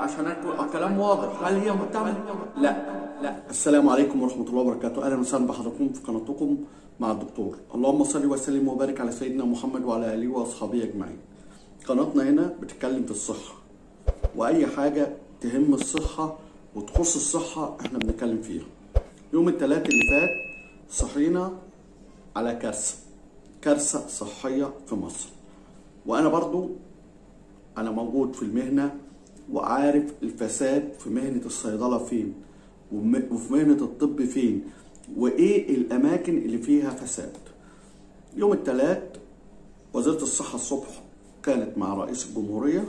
عشان أكون الكلام واضح هل هي متهمه؟ لا لا السلام عليكم ورحمه الله وبركاته اهلا وسهلا بحضراتكم في قناتكم مع الدكتور اللهم صل وسلم وبارك على سيدنا محمد وعلى اله واصحابه اجمعين قناتنا هنا بتتكلم في الصحه واي حاجه تهم الصحه وتخص الصحه احنا بنتكلم فيها يوم الثلاث اللي فات صحينا على كارثه كارثه صحيه في مصر وانا برضو انا موجود في المهنه وعارف الفساد في مهنه الصيدله فين وم- وفي مهنه الطب فين وايه الاماكن اللي فيها فساد يوم الثلاث وزاره الصحه الصبح كانت مع رئيس الجمهوريه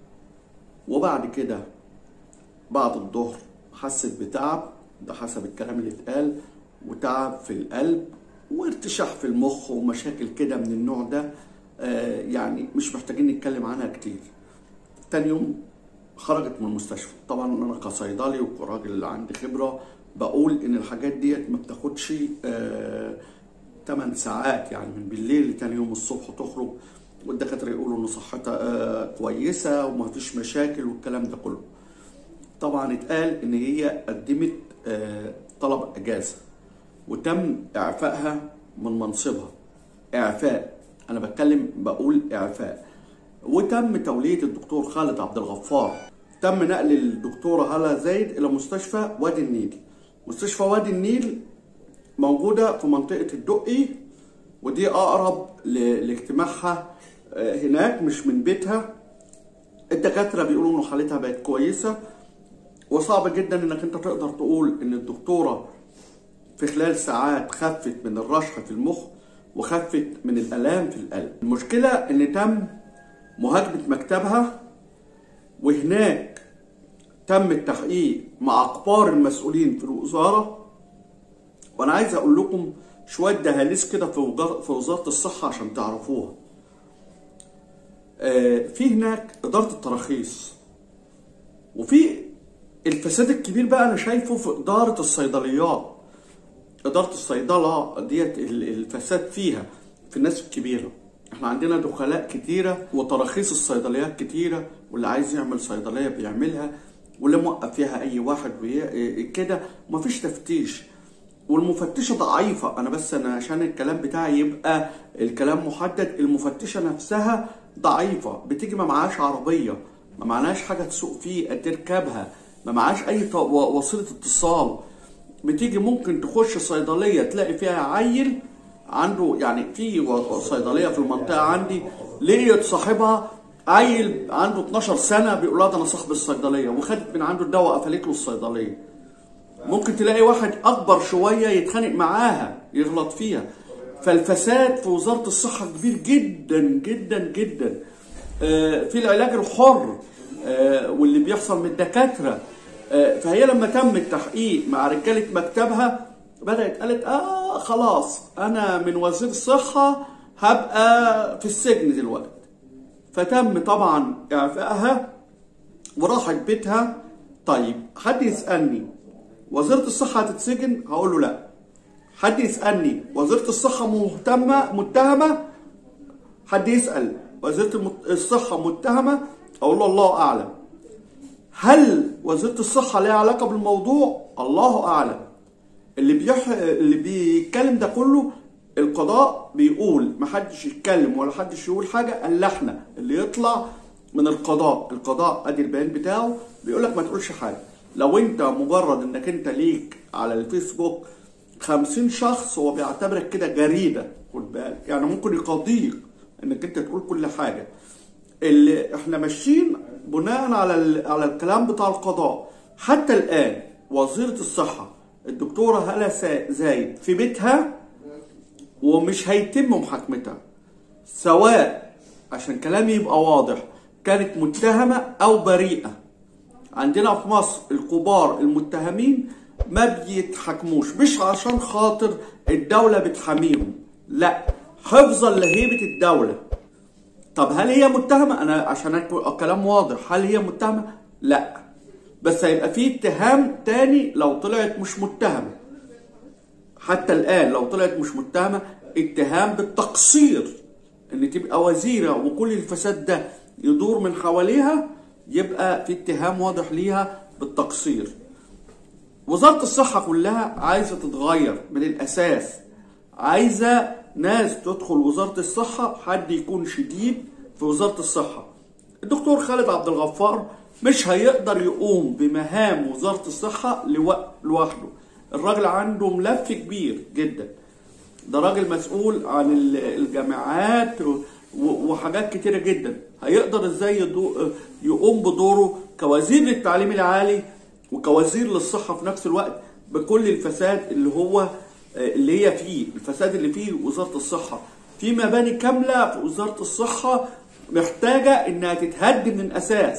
وبعد كده بعد الظهر حست بتعب ده حسب الكلام اللي اتقال وتعب في القلب وارتشاح في المخ ومشاكل كده من النوع ده آه يعني مش محتاجين نتكلم عنها كتير تاني يوم خرجت من المستشفى طبعا انا كصيدلي وكراجل عندي خبره بقول ان الحاجات ديت ما بتاخدش آه 8 ساعات يعني من بالليل لتاني يوم الصبح تخرج والدكاتره يقولوا ان صحتها آه كويسه وما فيش مشاكل والكلام ده كله طبعا اتقال ان هي قدمت آه طلب اجازه وتم اعفائها من منصبها اعفاء انا بتكلم بقول اعفاء وتم توليه الدكتور خالد عبد الغفار تم نقل الدكتوره هلا زايد الى مستشفى وادي النيل مستشفى وادي النيل موجوده في منطقه الدقي ودي اقرب ل- لاجتماعها آه، هناك مش من بيتها الدكاتره بيقولوا ان حالتها بقت كويسه وصعب جدا انك انت تقدر تقول ان الدكتوره في خلال ساعات خفت من الرشح في المخ وخفت من الالام في القلب المشكله ان تم مهاجمه مكتبها وهناك تم التحقيق مع كبار المسؤولين في الوزاره وانا عايز اقول لكم شويه دهاليز كده في وجار- في وزاره الصحه عشان تعرفوها آه، في هناك اداره التراخيص وفي الفساد الكبير بقى انا شايفه في اداره الصيدليات اداره الصيدله ديت ال- الفساد فيها في الناس الكبيره احنا عندنا دخلاء كتيره وتراخيص الصيدليات كتيره واللي عايز يعمل صيدليه بيعملها واللي موقف فيها اي واحد بي- كده ومفيش تفتيش والمفتشه ضعيفه انا بس انا عشان الكلام بتاعي يبقى الكلام محدد المفتشه نفسها ضعيفه بتيجي ما معهاش عربيه ما معناش حاجه تسوق فيه تركبها ما معهاش اي ط- و- وسيله اتصال بتيجي ممكن تخش صيدليه تلاقي فيها عيل عنده يعني في و- صيدليه في المنطقه عندي لقيت صاحبها عيل عنده 12 سنه بيقول لها ده انا صاحب الصيدليه وخدت من عنده الدواء قفلت له الصيدليه ممكن تلاقي واحد اكبر شويه يتخانق معاها يغلط فيها فالفساد في وزاره الصحه كبير جدا جدا جدا آه، في العلاج الحر آه، واللي بيحصل من الدكاتره آه، فهي لما تم التحقيق مع رجاله مكتبها بدات قالت اه خلاص انا من وزير الصحه هبقى في السجن دلوقتي فتم طبعا اعفائها وراحت بيتها طيب حد يسالني وزيره الصحه هتتسجن هقول له لا حد يسالني وزيره الصحه مهتمه متهمه حد يسال وزيره المت- الصحه متهمه اقول له الله اعلم هل وزيره الصحه ليها علاقه بالموضوع الله اعلم اللي بيح... اللي بيتكلم ده كله القضاء بيقول محدش يتكلم ولا حدش يقول حاجه الا احنا اللي يطلع من القضاء القضاء ادي البيان بتاعه بيقول لك ما تقولش حاجه لو انت مجرد انك انت ليك على الفيسبوك خمسين شخص هو بيعتبرك كده جريده خد بالك يعني ممكن يقاضيك انك انت تقول كل حاجه اللي احنا ماشيين بناء على ال- على الكلام بتاع القضاء حتى الان وزيره الصحه الدكتوره هلا سا- زايد في بيتها ومش هيتم محاكمتها سواء عشان كلامي يبقى واضح كانت متهمه او بريئه عندنا في مصر الكبار المتهمين ما بيتحكموش مش عشان خاطر الدولة بتحميهم لا حفظا لهيبة الدولة طب هل هي متهمة انا عشان أكون الكلام واضح هل هي متهمة لا بس هيبقى في اتهام تاني لو طلعت مش متهمة حتى الآن لو طلعت مش متهمة اتهام بالتقصير ان تبقى وزيرة وكل الفساد ده يدور من حواليها يبقى في اتهام واضح ليها بالتقصير وزارة الصحة كلها عايزة تتغير من الأساس عايزة ناس تدخل وزارة الصحة حد يكون شديد في وزارة الصحة الدكتور خالد عبد الغفار مش هيقدر يقوم بمهام وزارة الصحة لو- لوحده الراجل عنده ملف كبير جدا ده راجل مسؤول عن ال- الجامعات و- وحاجات كتيرة جدا هيقدر ازاي يدو- يقوم بدوره كوزير للتعليم العالي وكوزير للصحة في نفس الوقت بكل الفساد اللي هو اللي هي فيه الفساد اللي فيه وزارة الصحة في مباني كاملة في وزارة الصحة محتاجة انها تتهد من الاساس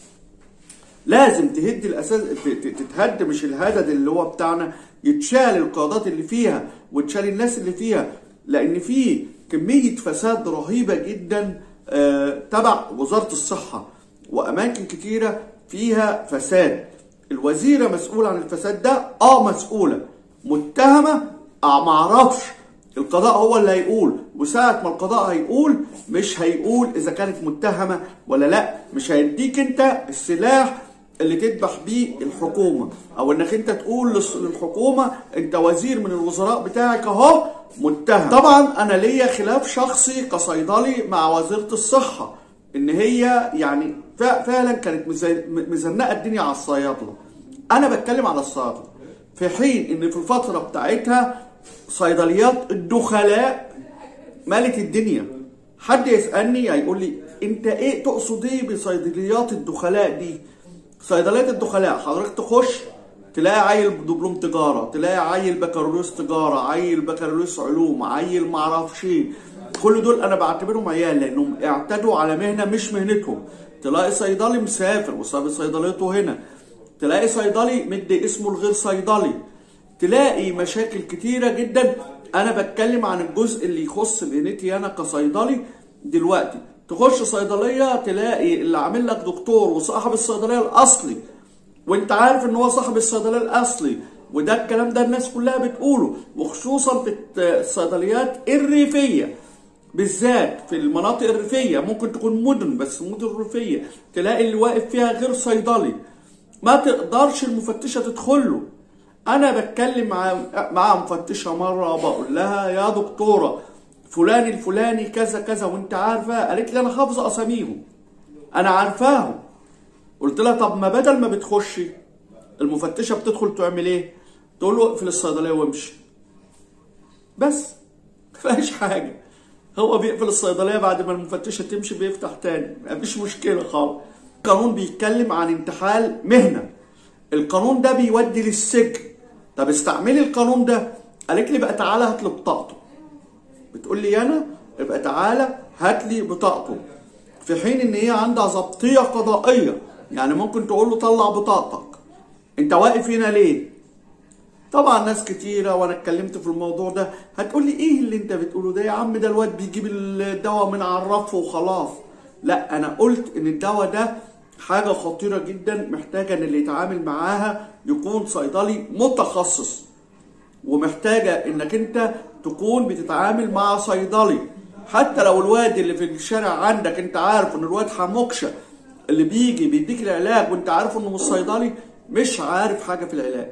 لازم تهد الاساس ت- ت- تتهد مش الهدد اللي هو بتاعنا يتشال القيادات اللي فيها وتشال الناس اللي فيها لان في كميه فساد رهيبه جدا آه، تبع وزاره الصحه واماكن كتيره فيها فساد الوزيره مسؤوله عن الفساد ده اه مسؤوله متهمه اه معرفش القضاء هو اللي هيقول وساعة ما القضاء هيقول مش هيقول إذا كانت متهمة ولا لا مش هيديك أنت السلاح اللي تذبح بيه الحكومة أو إنك أنت تقول للس- للحكومة أنت وزير من الوزراء بتاعك أهو متهم طبعا أنا ليا خلاف شخصي كصيدلي مع وزيرة الصحة إن هي يعني فع- فعلا كانت مزي- مزنقة الدنيا على الصيادلة أنا بتكلم على الصيادلة في حين إن في الفترة بتاعتها صيدليات الدخلاء مالت الدنيا حد يسألني هيقول لي انت ايه تقصد ايه بصيدليات الدخلاء دي صيدليات الدخلاء حضرتك تخش تلاقي عيل دبلوم تجارة تلاقي عيل بكالوريوس تجارة عيل بكالوريوس علوم عيل معرفش ايه كل دول انا بعتبرهم عيال لانهم اعتدوا على مهنة مش مهنتهم تلاقي صيدلي مسافر وساب صيدليته هنا تلاقي صيدلي مدي اسمه الغير صيدلي تلاقي مشاكل كتيرة جدا انا بتكلم عن الجزء اللي يخص مهنتي انا كصيدلي دلوقتي تخش صيدلية تلاقي اللي عامل لك دكتور وصاحب الصيدلية الاصلي وانت عارف ان هو صاحب الصيدلية الاصلي وده الكلام ده الناس كلها بتقوله وخصوصا في الصيدليات الريفية بالذات في المناطق الريفية ممكن تكون مدن بس مدن ريفية تلاقي اللي واقف فيها غير صيدلي ما تقدرش المفتشة تدخله انا بتكلم مع مع مفتشه مره بقول لها يا دكتوره فلان الفلاني كذا كذا وانت عارفه قالت لي انا حافظه اساميهم انا عارفاهم قلت لها طب ما بدل ما بتخشي المفتشه بتدخل تعمل ايه تقول له اقفل الصيدليه وامشي بس مفيهاش حاجه هو بيقفل الصيدليه بعد ما المفتشه تمشي بيفتح تاني مفيش مشكله خالص القانون بيتكلم عن انتحال مهنه القانون ده بيودي للسجن طب استعملي القانون ده قالت لي بقى تعالى هات لي بطاقته بتقول لي انا يبقى تعالى هات لي بطاقته في حين ان هي عندها ضبطيه قضائيه يعني ممكن تقول له طلع بطاقتك انت واقف هنا ليه طبعا ناس كتيرة وانا اتكلمت في الموضوع ده هتقول لي ايه اللي انت بتقوله ده يا عم ده الواد بيجيب الدواء من على الرف وخلاص لا انا قلت ان الدواء ده حاجة خطيرة جدا محتاجة ان اللي يتعامل معاها يكون صيدلي متخصص ومحتاجة انك انت تكون بتتعامل مع صيدلي حتى لو الواد اللي في الشارع عندك انت عارف ان الواد حموكشة اللي بيجي بيديك العلاج وانت عارف انه مش صيدلي مش عارف حاجة في العلاج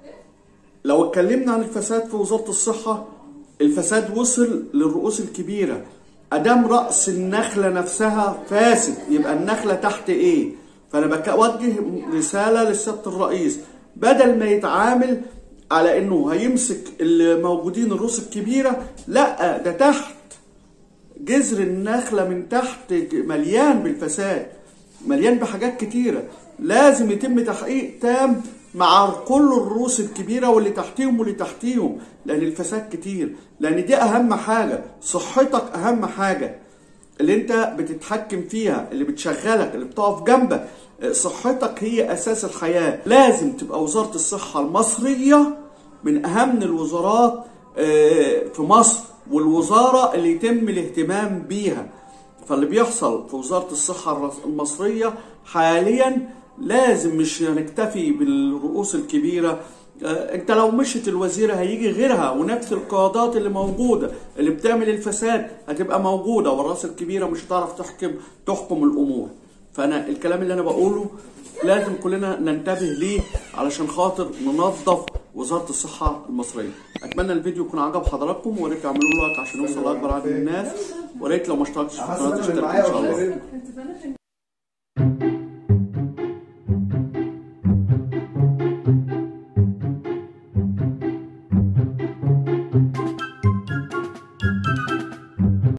لو اتكلمنا عن الفساد في وزارة الصحة الفساد وصل للرؤوس الكبيرة أدام رأس النخلة نفسها فاسد يبقى النخلة تحت إيه؟ فأنا بوجه رسالة للسيادة الرئيس بدل ما يتعامل على إنه هيمسك اللي موجودين الرؤوس الكبيرة لا ده تحت جذر النخلة من تحت مليان بالفساد مليان بحاجات كتيرة لازم يتم تحقيق تام مع كل الرؤوس الكبيرة واللي تحتيهم واللي تحتيهم لأن الفساد كتير لأن دي أهم حاجة صحتك أهم حاجة اللي أنت بتتحكم فيها اللي بتشغلك اللي بتقف جنبك صحتك هي أساس الحياة لازم تبقى وزارة الصحة المصرية من أهم الوزارات في مصر والوزارة اللي يتم الاهتمام بيها فاللي بيحصل في وزارة الصحة المصرية حاليا لازم مش هنكتفي بالرؤوس الكبيرة انت لو مشت الوزيرة هيجي غيرها ونفس القيادات اللي موجودة اللي بتعمل الفساد هتبقى موجودة والراس الكبيرة مش هتعرف تحكم تحكم الامور فانا الكلام اللي انا بقوله لازم كلنا ننتبه ليه علشان خاطر ننظف وزاره الصحه المصريه اتمنى الفيديو يكون عجب حضراتكم وريت تعملوا لايك عشان يوصل لاكبر عدد من الناس وريت لو ما اشتركتش في القناه حسب اللي تشترك معايا ان شاء ولا الله إيه؟ انت فعلا